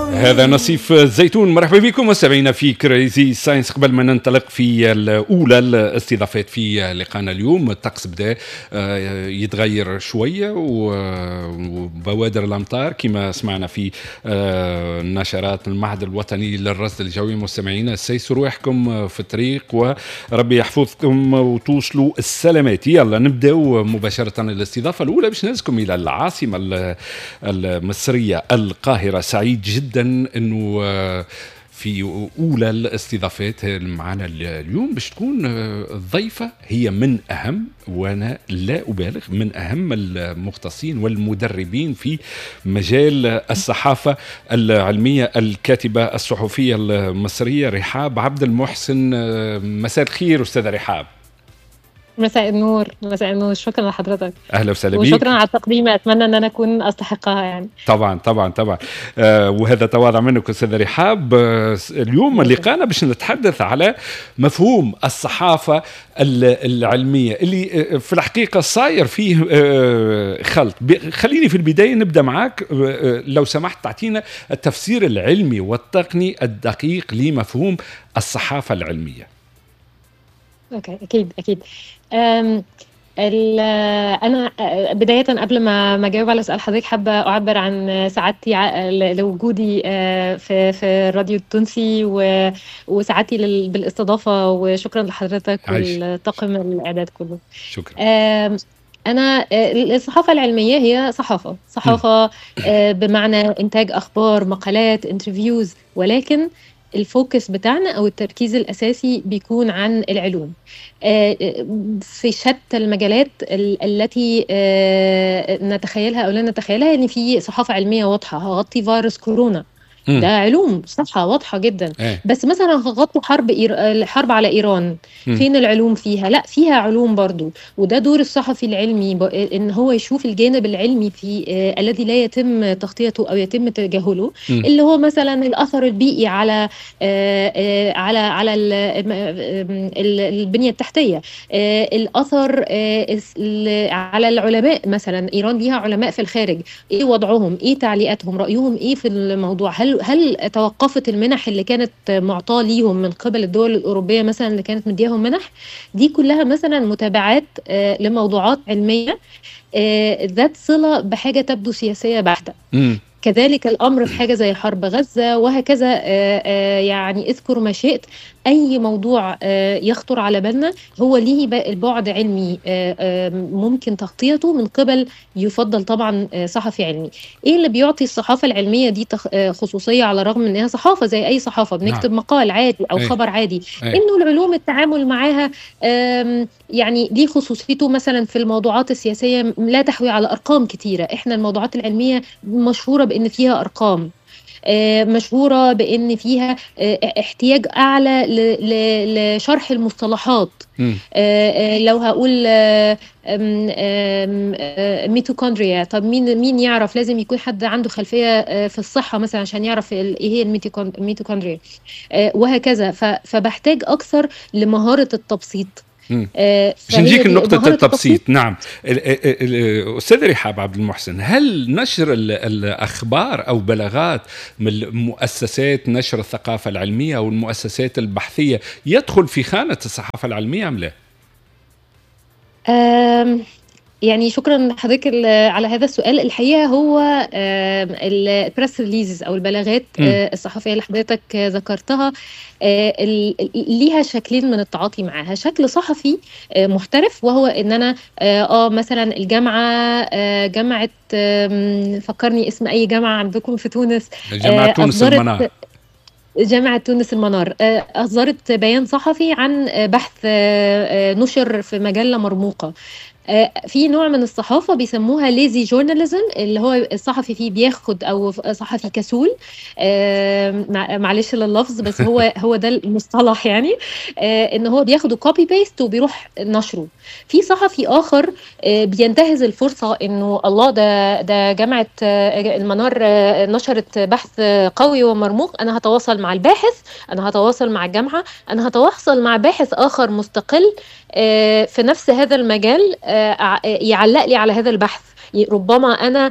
هذا نصيف الزيتون مرحبا بكم مستمعينا في كريزي ساينس قبل ما ننطلق في الاولى الاستضافات في لقانا اليوم الطقس بدا آه، يتغير شويه وبوادر الامطار كما سمعنا في آه، نشرات المعهد الوطني للرصد الجوي مستمعينا سيسوا روحكم في الطريق وربي يحفظكم وتوصلوا السلامات يلا نبداو مباشره الاستضافه الاولى باش ننزلكم الى العاصمه المصريه القاهره سعيد جدا انه آه، في اولى الاستضافات معنا اليوم باش تكون آه، الضيفه هي من اهم وانا لا ابالغ من اهم المختصين والمدربين في مجال الصحافه العلميه الكاتبه الصحفيه المصريه رحاب عبد المحسن آه، مساء الخير استاذه رحاب مساء النور مساء النور شكرا لحضرتك اهلا وسهلا بيك وشكرا على التقديمه اتمنى ان انا اكون استحقها يعني طبعا طبعا طبعا آه وهذا تواضع منك استاذ رحاب آه اليوم لقانا باش نتحدث على مفهوم الصحافه العلميه اللي آه، في الحقيقه صاير فيه آه خلط خليني في البدايه نبدا معك آه لو سمحت تعطينا التفسير العلمي والتقني الدقيق لمفهوم الصحافه العلميه اوكي اكيد اكيد انا بدايه قبل ما ما اجاوب على سؤال حضرتك حابه اعبر عن سعادتي لوجودي في في الراديو التونسي وسعادتي بالاستضافه وشكرا لحضرتك والطاقم الاعداد كله شكرا انا الصحافه العلميه هي صحافه صحافه بمعنى انتاج اخبار مقالات انترفيوز ولكن الفوكس بتاعنا او التركيز الاساسي بيكون عن العلوم آه، في شتى المجالات التي آه، نتخيلها او لا نتخيلها ان في صحافه علميه واضحه هغطي فيروس كورونا ده علوم صفحة واضحة جدا ايه. بس مثلا غطوا حرب إير... الحرب على ايران م. فين العلوم فيها لا فيها علوم برضو وده دور الصحفي العلمي ب... ان هو يشوف الجانب العلمي في آه الذي لا يتم تغطيته او يتم تجاهله م. اللي هو مثلا الاثر البيئي على آه آه على على ال... ال... البنيه التحتيه آه الاثر آه على العلماء مثلا ايران ليها علماء في الخارج ايه وضعهم ايه تعليقاتهم رايهم ايه في الموضوع هل هل توقفت المنح اللي كانت معطاه ليهم من قبل الدول الاوروبيه مثلا اللي كانت مدياهم منح دي كلها مثلا متابعات آه، لموضوعات علميه آه، ذات صله بحاجه تبدو سياسيه بحته كذلك الامر في حاجه زي حرب غزه وهكذا آه، يعني اذكر ما شئت اي موضوع آه، يخطر على بالنا هو ليه البعد علمي آه، آه، ممكن تغطيته من قبل يفضل طبعا صحفي علمي ايه اللي بيعطي الصحافه العلميه دي خصوصيه على الرغم من انها صحافه زي اي صحافه بنكتب نعم. مقال عادي او أي. خبر عادي أي. انه العلوم التعامل معاها يعني ليه خصوصيته مثلا في الموضوعات السياسيه لا تحوي على ارقام كتيره احنا الموضوعات العلميه مشهوره بان فيها ارقام آه، مشهوره بان فيها آه، احتياج اعلى لشرح المصطلحات آه، لو هقول ميتوكوندريا طب مين مين يعرف لازم يكون حد عنده خلفيه في الصحه مثلا عشان يعرف ايه هي الميتوكوندريا وهكذا فبحتاج اكثر لمهاره التبسيط آه باش نجيك نقطة التبسيط نعم أستاذ رحاب عبد المحسن هل نشر الأخبار أو بلاغات من مؤسسات نشر الثقافة العلمية أو المؤسسات البحثية يدخل في خانة الصحافة العلمية أم لا؟ يعني شكرا لحضرتك على هذا السؤال الحقيقه هو البريس ريليزز او البلاغات آه، الصحفيه اللي حضرتك ذكرتها آه، ليها شكلين من التعاطي معاها شكل صحفي آه، محترف وهو ان انا اه مثلا الجامعه جامعه فكرني اسم اي جامعه عندكم في تونس جامعه تونس المنار جامعة تونس المنار أصدرت بيان صحفي عن بحث نشر في مجلة مرموقة آه، في نوع من الصحافه بيسموها ليزي جورناليزم اللي هو الصحفي فيه بياخد او صحفي كسول آه، معلش لللفظ بس هو هو ده المصطلح يعني آه، ان هو بياخده كوبي بيست وبيروح نشره في صحفي اخر بينتهز الفرصه انه الله ده ده جامعه المنار نشرت بحث قوي ومرموق انا هتواصل مع الباحث انا هتواصل مع الجامعه انا هتواصل مع باحث اخر مستقل في نفس هذا المجال يعلق لي على هذا البحث ربما انا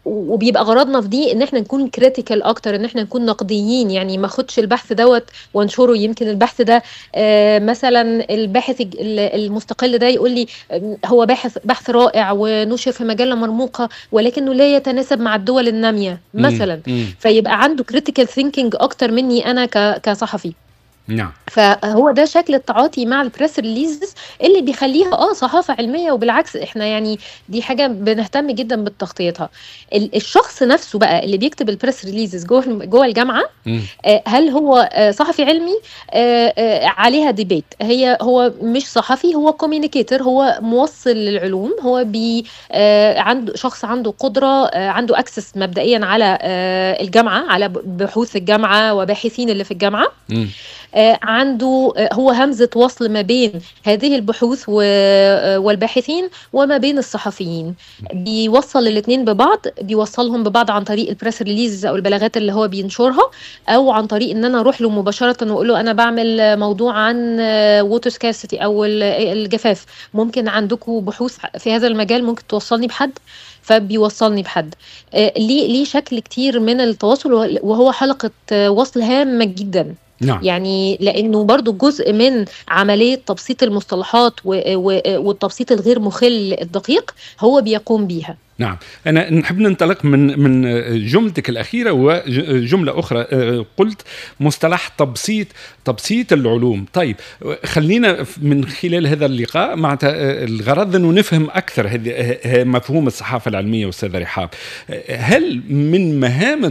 وبيبقى غرضنا في دي ان احنا نكون كريتيكال اكتر ان احنا نكون نقديين يعني ما اخدش البحث دوت وانشره يمكن البحث ده آه، مثلا الباحث المستقل ده يقول لي هو باحث بحث رائع ونشر في مجله مرموقه ولكنه لا يتناسب مع الدول الناميه مثلا فيبقى عنده كريتيكال ثينكينج اكتر مني انا كصحفي نعم فهو ده شكل التعاطي مع البريس ريليزز اللي بيخليها اه صحافه علميه وبالعكس احنا يعني دي حاجه بنهتم جدا بتغطيتها الشخص نفسه بقى اللي بيكتب البريس ريليزز جوه جوه الجامعه آه هل هو آه صحفي علمي آه آه عليها ديبيت هي هو مش صحفي هو كوميونيكيتور هو موصل للعلوم هو بي آه عنده شخص عنده قدره آه عنده اكسس مبدئيا على آه الجامعه على بحوث الجامعه وباحثين اللي في الجامعه آه، عنده آه، هو همزة وصل ما بين هذه البحوث آه، والباحثين وما بين الصحفيين بيوصل الاثنين ببعض بيوصلهم ببعض عن طريق البريس ريليز او البلاغات اللي هو بينشرها او عن طريق ان انا اروح له مباشره واقول له انا بعمل موضوع عن ووتر سكارسيتي او الجفاف ممكن عندكم بحوث في هذا المجال ممكن توصلني بحد فبيوصلني بحد ليه ليه شكل كتير من التواصل وهو حلقه وصل هامه جدا نعم. يعني لانه برضو جزء من عمليه تبسيط المصطلحات والتبسيط الغير مخل الدقيق هو بيقوم بيها نعم انا نحب ننطلق من من جملتك الاخيره وجمله اخرى آه، قلت مصطلح تبسيط تبسيط العلوم طيب خلينا من خلال هذا اللقاء مع الغرض انه نفهم اكثر هذه مفهوم الصحافه العلميه استاذ رحاب هل من مهام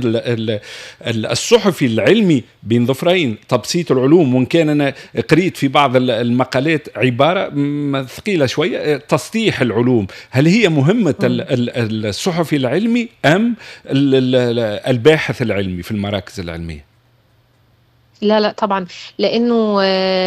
الصحفي العلمي بين ظفرين تبسيط العلوم وان كان انا قريت في بعض المقالات عباره ثقيله شويه تسطيح العلوم هل هي مهمه الصحفي العلمي ام الباحث العلمي في المراكز العلميه لا لا طبعا لانه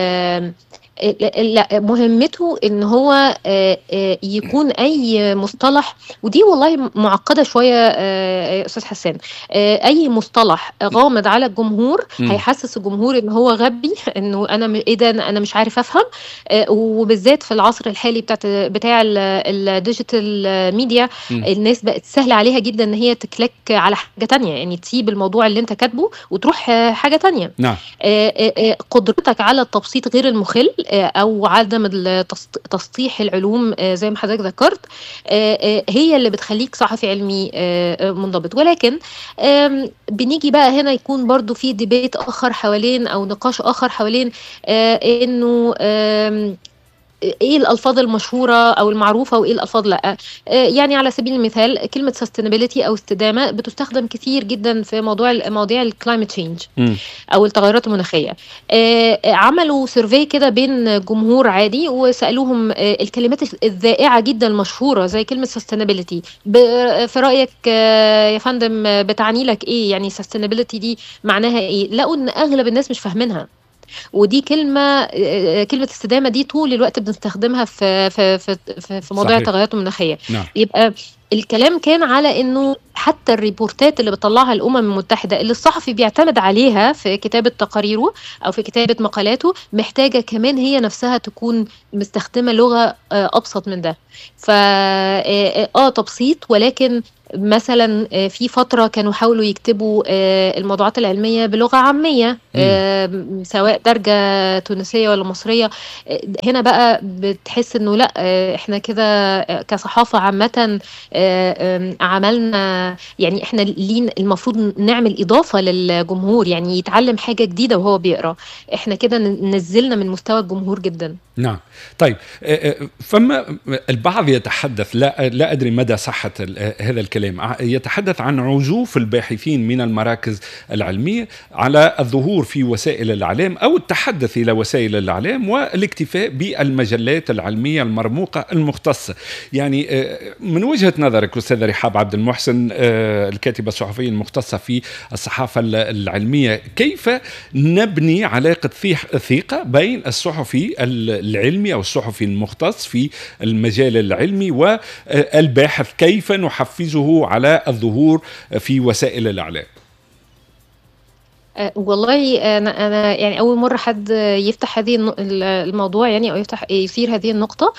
لا مهمته ان هو يكون اي مصطلح ودي والله معقده شويه يا استاذ حسان اي مصطلح غامض على الجمهور م. هيحسس الجمهور ان هو غبي انه انا ايه ده انا مش عارف افهم وبالذات في العصر الحالي بتاعت بتاع الديجيتال ميديا م. الناس بقت سهل عليها جدا ان هي تكليك على حاجه تانية يعني تسيب الموضوع اللي انت كاتبه وتروح حاجه تانية نعم قدرتك على التبسيط غير المخل او عدم تسطيح العلوم آه، زي ما حضرتك ذكرت آه، آه، هي اللي بتخليك صحفي علمي منضبط ولكن بنيجي بقى هنا يكون برضو في ديبيت اخر حوالين او نقاش اخر حوالين انه ايه الالفاظ المشهوره او المعروفه وايه الالفاظ لا آه، يعني على سبيل المثال كلمه sustainability او استدامه بتستخدم كثير جدا في موضوع مواضيع الكلايمت تشينج او التغيرات المناخيه آه، عملوا سيرفي كده بين جمهور عادي وسالوهم آه، الكلمات الذائعه جدا المشهوره زي كلمه sustainability في رايك يا فندم بتعني لك ايه يعني sustainability دي معناها ايه لقوا ان اغلب الناس مش فاهمينها ودي كلمه آه، كلمه استدامه دي طول الوقت بنستخدمها في في في في موضوع التغيرات المناخيه نعم. يبقى الكلام كان على انه حتى الريبورتات اللي بتطلعها الامم المتحده اللي الصحفي بيعتمد عليها في كتابه تقاريره او في كتابه مقالاته محتاجه كمان هي نفسها تكون مستخدمه لغه آه، ابسط من ده فا اه, آه، تبسيط ولكن مثلا آه، في فتره كانوا حاولوا يكتبوا آه، الموضوعات العلميه بلغه عاميه آه، سواء درجه تونسيه ولا مصريه هنا بقى بتحس انه لا احنا كده كصحافه عامه عملنا يعني احنا لين المفروض نعمل اضافه للجمهور يعني يتعلم حاجه جديده وهو بيقرا احنا كده نزلنا من مستوى الجمهور جدا نعم طيب فما البعض يتحدث لا لا ادري مدى صحه هذا الكلام الكلام يتحدث عن عزوف الباحثين من المراكز العلمية على الظهور في وسائل الإعلام أو التحدث إلى وسائل الإعلام والاكتفاء بالمجلات العلمية المرموقة المختصة يعني آه، من وجهة نظرك أستاذ رحاب عبد المحسن آه، الكاتبة الصحفية المختصة في الصحافة العلمية كيف نبني علاقة ثقة بين الصحفي العلمي أو الصحفي المختص في المجال العلمي والباحث كيف نحفزه على الظهور في وسائل الاعلام أه والله أنا أنا يعني أول مرة حد يفتح هذه الن الموضوع يعني أو يفتح يثير هذه النقطة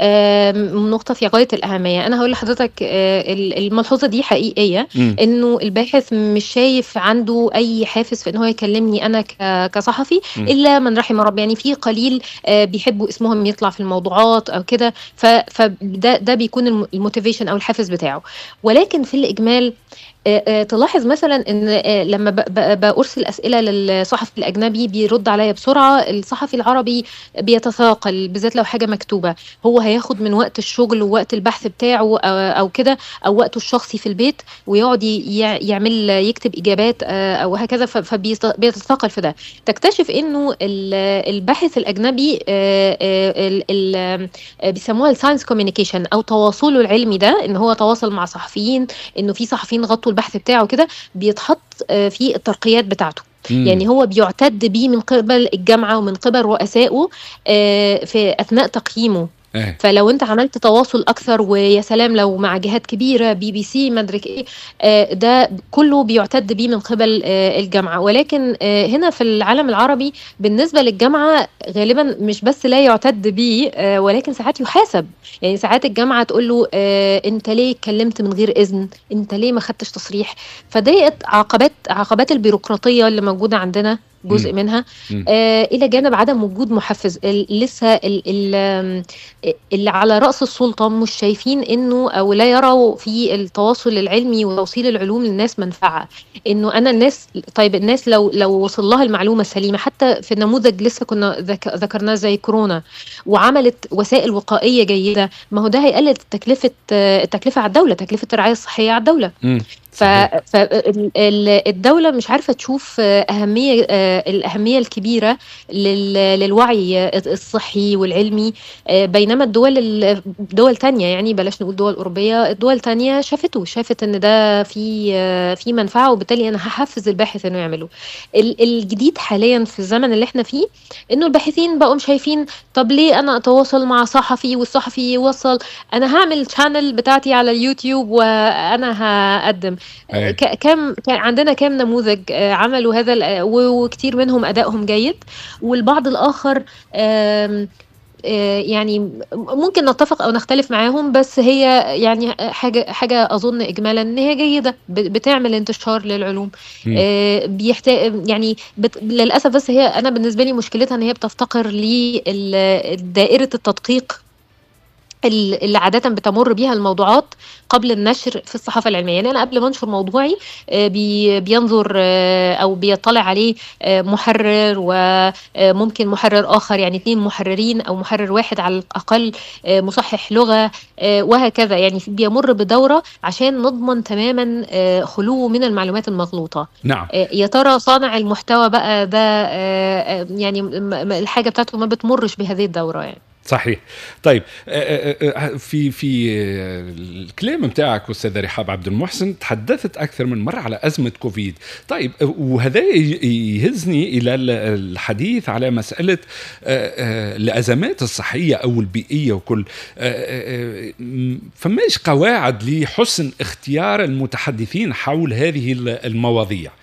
آمم، نقطة في غاية الأهمية، أنا هاقول لحضرتك آآ الملحوظة دي حقيقية، إمم. إنه الباحث مش شايف عنده أي حافز في إن هو يكلمني أنا ك كصحفي إمم. إلا من رحم ربي، يعني في قليل آآ بيحبوا اسمهم يطلع في الموضوعات أو كده، ف فده ده بيكون الم الmotivation أو الحافز بتاعه، ولكن في الإجمال آآ آآ تلاحظ مثلًا إن آآ لمّا ب ب بأرسل أسئلة للصحفي الأجنبي بيرد عليَّ بسرعة، الصحفي العربي بيتثاقل بالذات لو حاجة مكتوبة، هو هياخد من وقت الشغل ووقت البحث بتاعه آآ أو كده أو وقته الشخصي في البيت ويقعد ي يعمل يكتب إجابات آآ أو هكذا ف فبيت بيتثاقل في ده، تكتشف إنه ال الباحث الأجنبي آآ آآ ال ال بيسموها الscience communication أو تواصله العلمي ده، إن هو تواصل مع صحفيين، إنه في صحفيين غطوا البحث بتاعه كده، بيتحط آآ في الترقيات بتاعته، يعني إمم. هو بيُعتَد بيه من قبل الجامعة ومن قبل رؤسائه آآ في أثناء تقييمه، إيه. فلو أنت عملت تواصل أكثر ويا سلام لو مع جهات كبيرة BBC ما أدرك إيه، آآ ده كله بيُعتَد بيه من قبل آآ الجامعة، ولكن آآ هنا في العالم العربي بالنسبة للجامعة غالبًا مش بس لا يُعتَد بيه آآ ولكن ساعات يُحاسب، يعني ساعات الجامعة تقول له آآ أنت ليه اتكلمت من غير إذن، أنت ليه ما خدتش تصريح، فديّة عقبات عقبات البيروقراطية اللي موجودة عندنا جزء إمم. منها إمم. آآ إلى جانب عدم وجود محفز، ال لسه ال ال آمم أ اللي على رأس السلطة مش شايفين إنه أو لا يروا في التواصل العلمي وتوصيل العلوم للناس منفعة، إنه أنا الناس طيب الناس لو لو وصل لها المعلومة السليمة حتى في نموذج لسه كنا ذك ذكرناه زي كورونا وعملت وسائل وقائية جيدة، ما هو ده هيقلل تكلفة التكلفة على الدولة، تكلفة الرعاية الصحية على الدولة. إمم، ف صحيح. ف ال ال الدولة مش عارفة تشوف أهمية آآ الأهمية الكبيرة لل للوعي الص الصحي والعلمي، آآ بينما الدول ال دول تانية يعني بلاش نقول دول أوروبية، دول تانية شافته، شافت إن ده فيه فيه منفعة وبالتالي أنا هاحفز الباحث إنه يعمله. ال الجديد حاليًا في الزمن اللي إحنا فيه، إنه الباحثين بقوا شايفين طب ليه أنا أتواصل مع صحفي والصحفي يوصّل، أنا هاعمل channel بتاعتي على اليوتيوب وأنا هاقدّم، آآ أيوه. ك كام ك عندنا كام نموذج آآ عملوا هذا ال و وكتير منهم أدائهم جيد، والبعض الآخر آمم آآ يعني م ممكن نتفق أو نختلف معاهم، بس هي يعني حاجة حاجة أظن إجمالًا إن هي جيدة، ب بتعمل انتشار للعلوم، إمم. آآ بيحتا يعني بت للأسف بس هي أنا بالنسبة لي مشكلتها إن هي بتفتقر لل دائرة التدقيق ال اللي عادةً بتمُر بيها الموضوعات قبل النشر في الصحافة العلمية، يعني أنا قبل ما أنشر موضوعي آآ بي بينظر أو بيطّلع عليه آآ مُحرِّر وممكن مُحرِّر آخر، يعني 2 مُحرِّرين أو مُحرِّر واحد على الأقل، آآ مصحِّح لغة آآ وهكذا، يعني ف بيمُر بدورة عشان نضمن تمامًا آآ خلوه من المعلومات المغلوطة. نعم. آآ يا ترى صانع المحتوى بقى ده آآ يعني م م الحاجة بتاعته ما بتمُرّش بهذه الدورة يعني. صحيح. طيب آآ آآ في في الكلام بتاعك أستاذة رحاب عبد المحسن تحدثت أكثر من مرة على أزمة كوفيد، طيب وهذا ي يهزني إلى ال الحديث على مسألة آآ آآ الأزمات الصحية أو البيئية وكل آآ آآ م فماش قواعد لحسن اختيار المتحدثين حول هذه ال المواضيع؟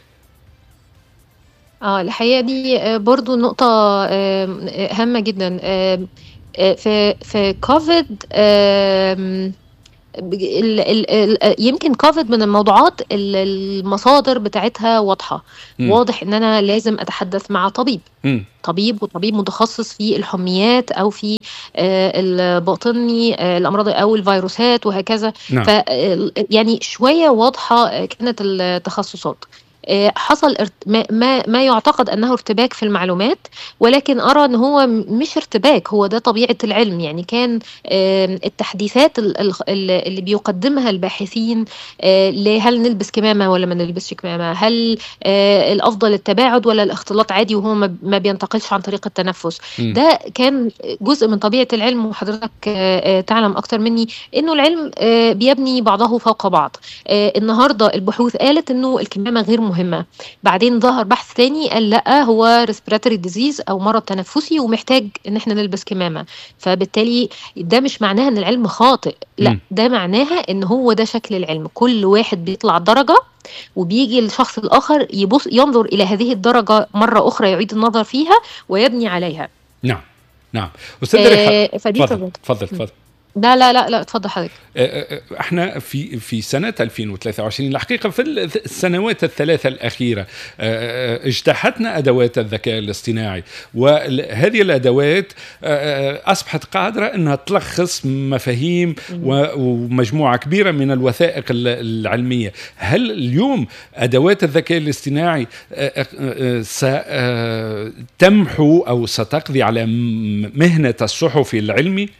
آه، الحقيقة دي آآ برضه نقطة آمم هامة جدًا، آمم آآ في في كوفيد آمم بج ال ال ال يمكن كوفيد من الموضوعات ال المصادر بتاعتها واضحة، إمم. واضح إن أنا لازم أتحدث مع طبيب، إمم. طبيب وطبيب متخصص في الحميات أو في آآ الباطني آآ الأمراض أو الفيروسات وهكذا، نعم. ف ال يعني شوية واضحة كانت التخصصات. آآ حصل ارت ما ما ما يُعتقد أنه ارتباك في المعلومات، ولكن أرى إن هو مش ارتباك، هو ده طبيعة العلم، يعني كان آمم التحديثات ال الخ ال اللي بيقدمها الباحثين آآ لهل نلبس كمامة والّا ما نلبسش كمامة، هل آآ الأفضل التباعد والّا الاختلاط عادي وهو ما ما بينتقلش عن طريق التنفس، إمم. ده كان جزء من طبيعة العلم وحضرتك آآ تعلم أكتر مني إنه العلم آآ بيبني بعضه فوق بعض. آآ النهارده البحوث قالت إنه الكمامة غير مهمة بعدين ظهر بحث تاني قال لا هو ريسبيراتوري ديزيز او مرض تنفسي ومحتاج ان احنا نلبس كمامة فبالتالي ده مش معناها ان العلم خاطئ لا مم. ده معناها ان هو ده شكل العلم كل واحد بيطلع درجة وبيجي الشخص الآخر يبص ينظر إلى هذه الدرجة مرة أخرى يعيد النظر فيها ويبني عليها نعم نعم استاذ رحاب آه فدي تفضل طبعا تفضل تفضل لا لا لا لا اتفضل حضرتك احنا في في سنه 2023 الحقيقه في السنوات الثلاثه الاخيره اه، اجتاحتنا ادوات الذكاء الاصطناعي وهذه الادوات اه، اصبحت قادره انها تلخص مفاهيم و- ومجموعه كبيره من الوثائق ال- العلميه هل اليوم ادوات الذكاء الاصطناعي اه، اه، ستمحو او ستقضي على م- مهنه الصحفي العلمي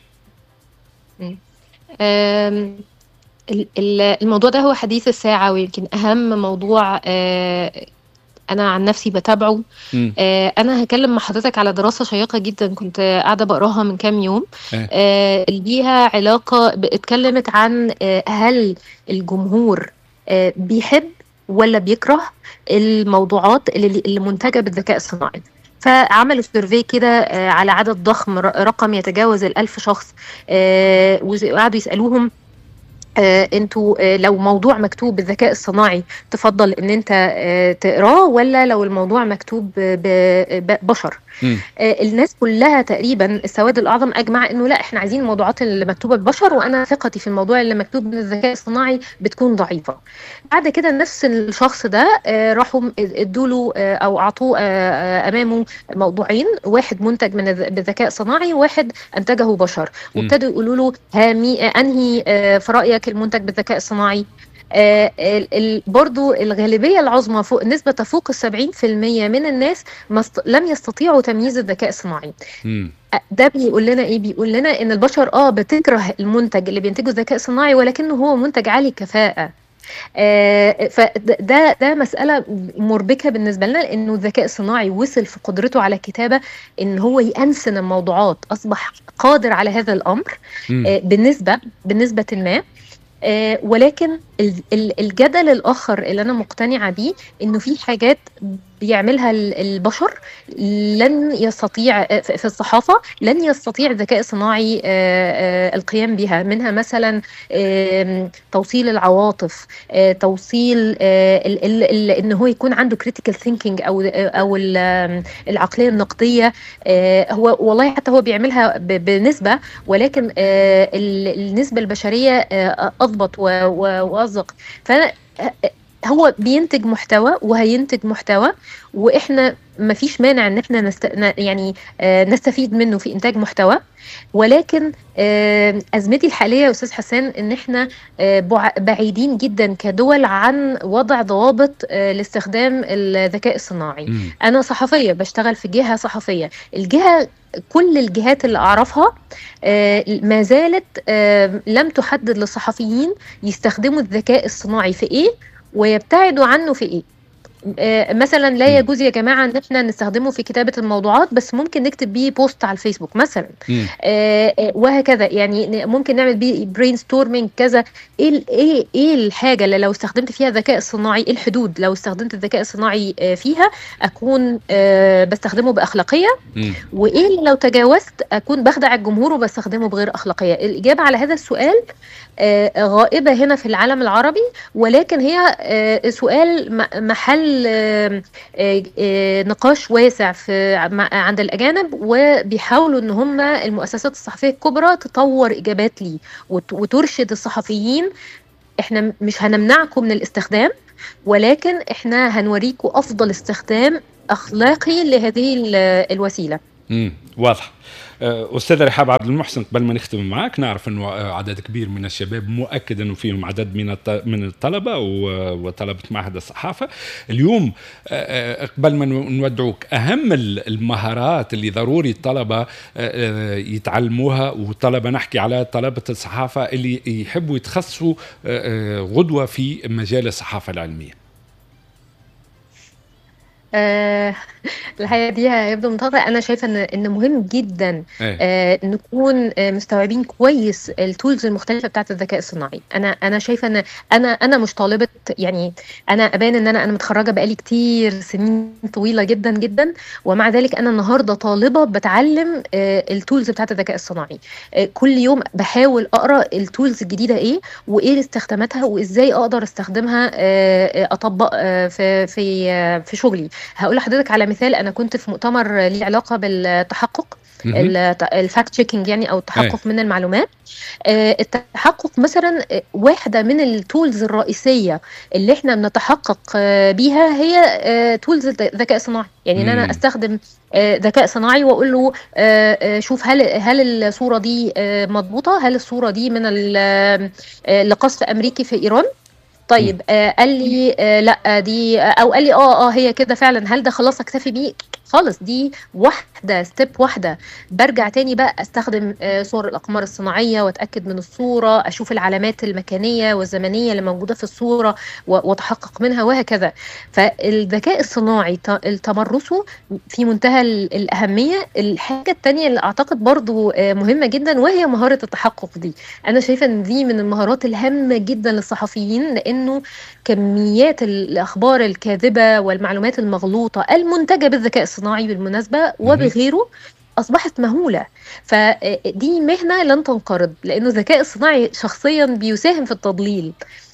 آم، ال- ال- الموضوع ده هو حديث الساعة ويمكن أهم موضوع آه، أنا عن نفسي بتابعه مم. آه، أنا هكلم مع حضرتك على دراسة شيقة جدا كنت قاعدة بقراها من كام يوم آه. آه، ليها علاقة ب- اتكلمت عن آه، هل الجمهور آه، بيحب ولا بيكره الموضوعات اللي اللي منتجة بالذكاء الصناعي فعملوا سيرفي كده آه، على عدد ضخم ر- رقم يتجاوز الألف شخص آه، وقعدوا يسألوهم آه، انتوا آه، لو موضوع مكتوب بالذكاء الصناعي تفضل ان انت آه، تقراه ولا لو الموضوع مكتوب ببشر مم. آه، الناس كلها تقريبا السواد الاعظم اجمع انه لا احنا عايزين الموضوعات اللي مكتوبه ببشر وانا ثقتي في الموضوع اللي مكتوب بالذكاء الصناعي بتكون ضعيفه بعد كده نفس الشخص ده آه، راحوا ادوا له او اعطوه آه، آه، امامه موضوعين واحد منتج من الذ- بالذكاء الصناعي وواحد انتجه بشر مم. وابتدوا يقولوا له هامي آه، انهي آه، في رايك المنتج بالذكاء الصناعي آه، ال- ال- برضو الغالبية العظمى فوق نسبة تفوق السبعين في المية من الناس ما است- لم يستطيعوا تمييز الذكاء الصناعي مم. آه، ده بيقول لنا ايه بيقول لنا ان البشر اه بتكره المنتج اللي بينتجه الذكاء الصناعي ولكنه هو منتج عالي الكفاءة آه، فده ده مسألة مربكة بالنسبة لنا لأنه الذكاء الصناعي وصل في قدرته على الكتابة إن هو يأنسن الموضوعات أصبح قادر على هذا الأمر مم. آه، بالنسبة بالنسبة ما آه، ولكن ال- ال- الجدل الآخر اللي أنا مقتنعة بيه إنه في حاجات بيعملها ال- البشر لن يستطيع آه، في في الصحافة لن يستطيع الذكاء الصناعي آه، آه، القيام بها منها مثلا آم، توصيل العواطف آه، توصيل آه، ال- ال- ال- ان هو يكون عنده critical thinking او او ال- آم، العقليه النقديه آه، هو والله حتى هو بيعملها ب- بنسبه ولكن آه، ال- النسبه البشريه آه، اضبط و- و- واصدق فانا آه، هو بينتج محتوى وهينتج محتوى واحنا ما فيش مانع ان احنا نست... ن- يعني آه، نستفيد منه في انتاج محتوى ولكن آه، ازمتي الحاليه يا استاذ حسان ان احنا آه، بع- بعيدين جدا كدول عن وضع ضوابط آه، لاستخدام الذكاء الصناعي مم. انا صحفيه بشتغل في جهه صحفيه الجهه كل الجهات اللي اعرفها آه، ما زالت آه، لم تحدد للصحفيين يستخدموا الذكاء الصناعي في ايه ويبتعدوا عنه في ايه آه، مثلا لا مم. يجوز يا جماعه ان احنا نستخدمه في كتابه الموضوعات بس ممكن نكتب بيه بوست على الفيسبوك مثلا مم. آه، آه، وهكذا يعني ن- ممكن نعمل بيه برين ستورمينج كذا ايه ال- ايه ايه الحاجه اللي لو استخدمت فيها الذكاء الصناعي ايه الحدود لو استخدمت الذكاء الصناعي آه، فيها اكون آه، بستخدمه باخلاقيه مم. وايه اللي لو تجاوزت اكون بخدع الجمهور وبستخدمه بغير اخلاقيه الاجابه على هذا السؤال آه، غائبه هنا في العالم العربي ولكن هي آه، سؤال م- محل آه، آه، آه، نقاش واسع في مع- عند الاجانب وبيحاولوا ان هم المؤسسات الصحفيه الكبرى تطور اجابات ليه وت- وترشد الصحفيين احنا مش هنمنعكم من الاستخدام ولكن احنا هنوريكم افضل استخدام اخلاقي لهذه ال- الوسيله مم. واضح آه، استاذ رحاب عبد المحسن قبل ما نختم معك نعرف انه آه، عدد كبير من الشباب مؤكد انه فيهم عدد من الط- من الطلبه و- وطلبه معهد الصحافه اليوم آه، آه، قبل ما نو- نودعوك اهم ال- المهارات اللي ضروري الطلبه آه، آه، يتعلموها والطلبه نحكي على طلبه الصحافه اللي يحبوا يتخصصوا آه، آه، غدوه في مجال الصحافه العلميه آه الحقيقة دي هيبدو منطقي أنا شايفة إن إن مهم جدًا إيه. آآ نكون آآ مستوعبين كويس الtools المختلفة بتاعة الذكاء الصناعي، أنا أنا شايفة إن أنا أنا مش طالبة يعني أنا أبان إن أنا أنا متخرّجة بقى لي كتير سنين طويلة جدًا، جدًا، ومع ذلك أنا النهارده طالبة باتعلّم آآ الtools بتاعة الذكاء الصناعي، آآ كل يوم باحاول أقرا الtools الجديدة إيه، وإيه استخداماتها، وإزاي أقدر أستخدمها آآ أطبّق في في في شغلي. هاقول لحضرتك على مثال أنا كنت في مؤتمر ليه علاقة بالتحقُّق اهم. الت الfact checking يعني أو إيه. التحقُّق من المعلومات، آآ التحقُّق مثلًا آآ واحدة من الtools الرئيسية اللي إحنا بنتحقق بيها هي آآ tools الذ الذكاء الصناعي، يعني إن أنا إمم. أستخدم آآ ذكاء صناعي وأقول له آآ آآ شوف هل هل الصورة دي آآ مضبوطة، هل الصورة دي من ال آآ لقصف أمريكي في إيران؟ إمم. طيب آآ قال لي آآ لأ دي أو قال لي آه، آه هي كده فعلًا، هل ده خلاص أكتفي بيه؟ خالص، دي واحدة step واحدة، بارجع تاني بقى أستخدم آآ صور الأقمار الصناعية وأتأكد من الصورة، أشوف العلامات المكانية والزمنية اللي موجودة في الصورة و وأتحقق منها وهكذا. فالذكاء الصناعي ت تمرُّسه في منتهى ال الأهمية. الحاجة التانية اللي أعتقد برضه آآ مهمة جدًا وهي مهارة التحقُّق دي، أنا شايفة إن دي من المهارات الهامة جدًا للصحفيين، لإنه كميات الأخبار الكاذبة والمعلومات المغلوطة المُنتجة بالذكاء الصناعي بالمناسبة اهم. وبغيره أصبحت مهولة، ف آآ دي مهنة لن تنقرض، لإنه الذكاء الصناعي شخصيًا بيساهم في التضليل،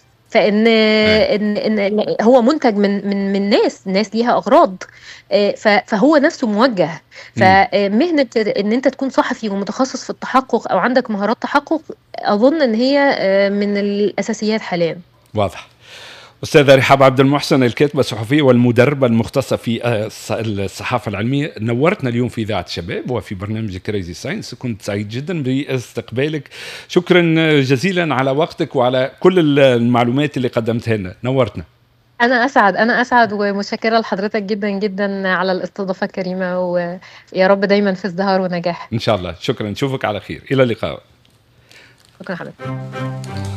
فإن أيوه. إن إن ل هو مُنتج من من من ناس، ناس ليها أغراض آآ ف فهو نَفْسه موجّه، إمم. فمهنة إن أنت تكون صحفي ومتخصص في التحقُّق أو عندك مهارات تحقُّق، أظن إن هي آآ من الأساسيات حاليًا. واضح. أستاذة رحاب عبد المحسن الكاتبة الصحفية والمدربة المختصة في آآ الص الصحافة العلمية، نوّرتنا اليوم في إذاعة الشباب وفي برنامج crazy science كنت سعيد جدًا باستقبالِك، شكرًا جزيلًا على وقتِك وعلى كل ال المعلومات اللي قدّمتيها لنا، نوّرتنا. أنا أسعد، أنا أسعد ومتشكرة لحضرتك جدًا، جدًا على الاستضافة الكريمة، ويا رب دايمًا في ازدهار ونجاح. إن شاء الله، شكرًا، نشوفِك على خير، إلى اللقاء. شكرًا لحضرتك.